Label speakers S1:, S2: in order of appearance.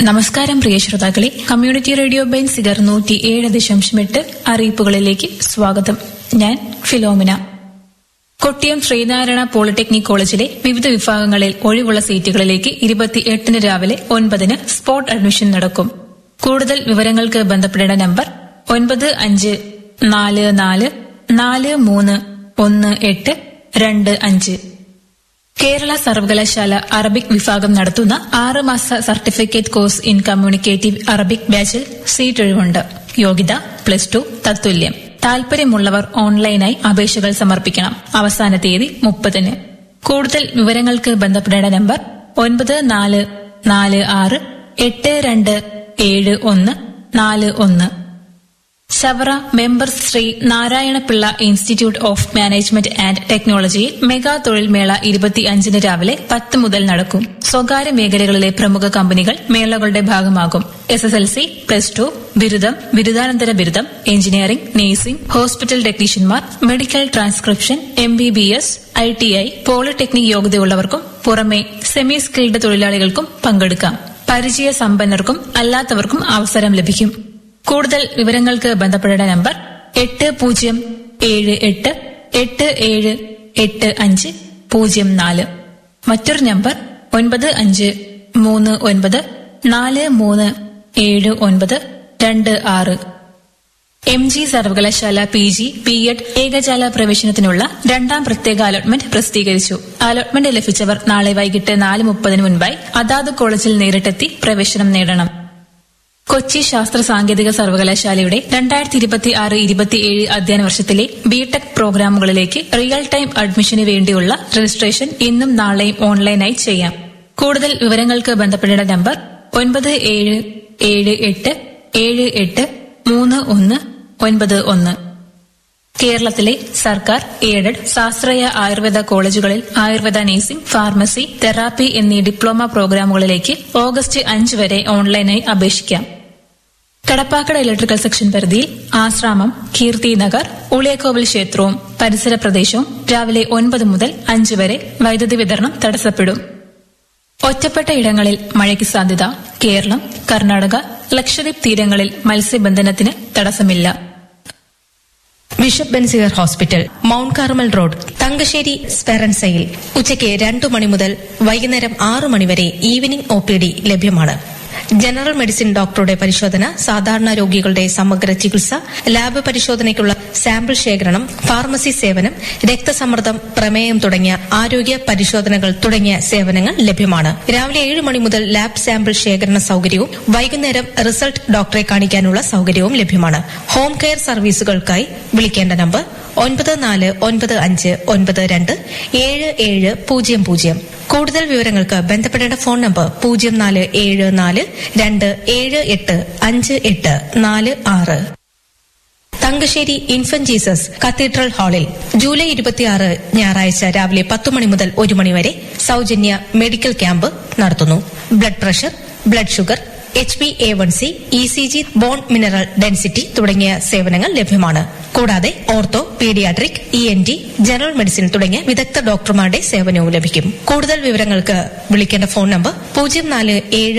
S1: നമസ്കാരം പ്രിയ ശ്രോതാക്കളെ community radio Benziger നൂറ്റി ഏഴ് ദശാംശം എട്ട് അറിയിപ്പുകളിലേക്ക് സ്വാഗതം ഞാൻ ഫിലോമിന കൊട്ടിയം ശ്രീനാരായണ പോളിടെക്നിക് കോളേജിലെ വിവിധ വിഭാഗങ്ങളിൽ ഒഴിവുള്ള സീറ്റുകളിലേക്ക് ഇരുപത്തിയെട്ടിന് രാവിലെ ഒൻപതിന് സ്പോട്ട് അഡ്മിഷൻ നടക്കും കൂടുതൽ വിവരങ്ങൾക്ക് ബന്ധപ്പെടേണ്ട നമ്പർ ഒൻപത് അഞ്ച് നാല് നാല് നാല് മൂന്ന് ഒന്ന് എട്ട് രണ്ട് അഞ്ച് കേരള സർവകലാശാല അറബിക് വിഭാഗം നടത്തുന്ന ആറ് മാസ certificate course in communicative Arabic ബാച്ചിൽ സീറ്റ് ഒഴിവുണ്ട് യോഗ്യത പ്ലസ് ടു തത്തുല്യം താൽപര്യമുള്ളവർ ഓൺലൈനായി അപേക്ഷകൾ സമർപ്പിക്കണം അവസാന തീയതി മുപ്പതിന് കൂടുതൽ വിവരങ്ങൾക്ക് ബന്ധപ്പെടേണ്ട നമ്പർ ഒൻപത് നാല് നാല് ആറ് എട്ട് രണ്ട് ഏഴ് ഒന്ന് നാല് ഒന്ന് ശവറ member Shri Narayanapillai institute of management and ടെക്നോളജിയിൽ മെഗാ തൊഴിൽ മേള ഇരുപത്തിയഞ്ചിന് രാവിലെ പത്ത് മുതൽ നടക്കും സ്വകാര്യ മേഖലകളിലെ പ്രമുഖ കമ്പനികൾ മേളകളുടെ ഭാഗമാകും S S L C plus two ബിരുദം ബിരുദാനന്തര ബിരുദം എഞ്ചിനീയറിംഗ് നഴ്സിംഗ് ഹോസ്പിറ്റൽ ടെക്നീഷ്യന്മാർ medical transcription M B B S I T I polytechnic യോഗ്യതയുള്ളവർക്കും പുറമെ സെമി സ്കിൽഡ് തൊഴിലാളികൾക്കും പങ്കെടുക്കാം പരിചയ സമ്പന്നർക്കും അല്ലാത്തവർക്കും അവസരം ലഭിക്കും കൂടുതൽ വിവരങ്ങൾക്ക് ബന്ധപ്പെടേണ്ട നമ്പർ എട്ട് പൂജ്യം ഏഴ് എട്ട് എട്ട് ഏഴ് എട്ട് അഞ്ച് പൂജ്യം നാല് മറ്റൊരു നമ്പർ ഒൻപത് അഞ്ച് മൂന്ന് ഒൻപത് നാല് മൂന്ന് ഏഴ് ഒൻപത് രണ്ട് ആറ് എം ജി സർവകലാശാല പി ജി ബി എഡ് ഏകജാല പ്രവേശനത്തിനുള്ള രണ്ടാം പ്രത്യേക അലോട്ട്മെന്റ് പ്രസിദ്ധീകരിച്ചു അലോട്ട്മെന്റ് ലഭിച്ചവർ നാളെ വൈകിട്ട് നാല് മുപ്പതിന് മുൻപായി അതാത് കോളേജിൽ നേരിട്ടെത്തി പ്രവേശനം നേടണം കൊച്ചി ശാസ്ത്ര സാങ്കേതിക സർവകലാശാലയുടെ രണ്ടായിരത്തി ഇരുപത്തി ആറ് ഇരുപത്തിയേഴ് അധ്യയന വർഷത്തിലെ ബിടെക് പ്രോഗ്രാമുകളിലേക്ക് റിയൽ ടൈം അഡ്മിഷന് വേണ്ടിയുള്ള രജിസ്ട്രേഷൻ ഇന്നും നാളെയും ഓൺലൈനായി ചെയ്യാം കൂടുതൽ വിവരങ്ങൾക്ക് ബന്ധപ്പെടേണ്ട നമ്പർ ഒൻപത് ഏഴ് ഏഴ് എട്ട് ഏഴ് എട്ട് മൂന്ന് ഒന്ന് ഒൻപത് ഒന്ന് കേരളത്തിലെ സർക്കാർ എയ്ഡഡ് ശാസ്ത്രീയ ആയുർവേദ കോളേജുകളിൽ ആയുർവേദ നഴ്സിംഗ് ഫാർമസി തെറാപ്പി എന്നീ ഡിപ്ലോമ പ്രോഗ്രാമുകളിലേക്ക് ഓഗസ്റ്റ് അഞ്ച് വരെ ഓൺലൈനായി അപേക്ഷിക്കാം കടപ്പാക്കട ഇലക്ട്രിക്കൽ സെക്ഷൻ പരിധിയിൽ ആശ്രാമം കീർത്തി നഗർ ഉളിയക്കോവിൽ ക്ഷേത്രവും പരിസര പ്രദേശവും രാവിലെ ഒൻപത് മുതൽ അഞ്ച് വരെ വൈദ്യുതി വിതരണം തടസ്സപ്പെടും ഒറ്റപ്പെട്ട ഇടങ്ങളിൽ മഴയ്ക്ക് സാധ്യത കേരളം കർണാടക ലക്ഷദ്വീപ് തീരങ്ങളിൽ മത്സ്യബന്ധനത്തിന് തടസ്സമില്ല
S2: bishop Benziger hospital mount Carmel road Thangassery സ്പെറൻസയിൽ ഉച്ചയ്ക്ക് രണ്ടു മണി മുതൽ വൈകുന്നേരം ആറു മണിവരെ ഈവനിംഗ് ഒ പി ഡി ലഭ്യമാണ് ജനറൽ മെഡിസിൻ ഡോക്ടറുടെ പരിശോധന സാധാരണ രോഗികളുടെ സമഗ്ര ചികിത്സ ലാബ് പരിശോധനയ്ക്കുള്ള സാമ്പിൾ ശേഖരണം ഫാർമസി സേവനം രക്തസമ്മർദ്ദം പ്രമേയം തുടങ്ങിയ ആരോഗ്യ പരിശോധനകൾ തുടങ്ങിയ സേവനങ്ങൾ ലഭ്യമാണ് രാവിലെ ഏഴ് മണി മുതൽ ലാബ് സാമ്പിൾ ശേഖരണ സൌകര്യവും വൈകുന്നേരം റിസൾട്ട് ഡോക്ടറെ കാണിക്കാനുള്ള സൌകര്യവും ലഭ്യമാണ് ഹോം കെയർ സർവീസുകൾക്കായി വിളിക്കേണ്ട നമ്പർ ഒൻപത് നാല് ഒൻപത് അഞ്ച് ഒൻപത് രണ്ട് ഏഴ് ഏഴ് പൂജ്യം പൂജ്യം കൂടുതൽ വിവരങ്ങൾക്ക് ബന്ധപ്പെടേണ്ട ഫോൺ നമ്പർ പൂജ്യം നാല് ഏഴ് നാല് രണ്ട് ഏഴ് എട്ട് അഞ്ച് എട്ട് നാല് ആറ് തങ്കശ്ശേരി ഇൻഫന്റ് ജീസസ് കത്തീഡ്രൽ ഹാളിൽ ജൂലൈ ഇരുപത്തിയാറ് ഞായറാഴ്ച രാവിലെ പത്ത് മണി മുതൽ ഒരു മണി വരെ സൌജന്യ മെഡിക്കൽ ക്യാമ്പ് നടത്തുന്നു blood pressure blood sugar H P A one C E C G bone mineral density തുടങ്ങിയ സേവനങ്ങൾ ലഭ്യമാണ് കൂടാതെ ortho paediatric E N T general medicine തുടങ്ങിയ വിദഗ്ധ ഡോക്ടർമാരുടെ സേവനവും ലഭിക്കും കൂടുതൽ വിവരങ്ങൾക്ക് വിളിക്കേണ്ട ഫോൺ നമ്പർ പൂജ്യം നാല് ഏഴ്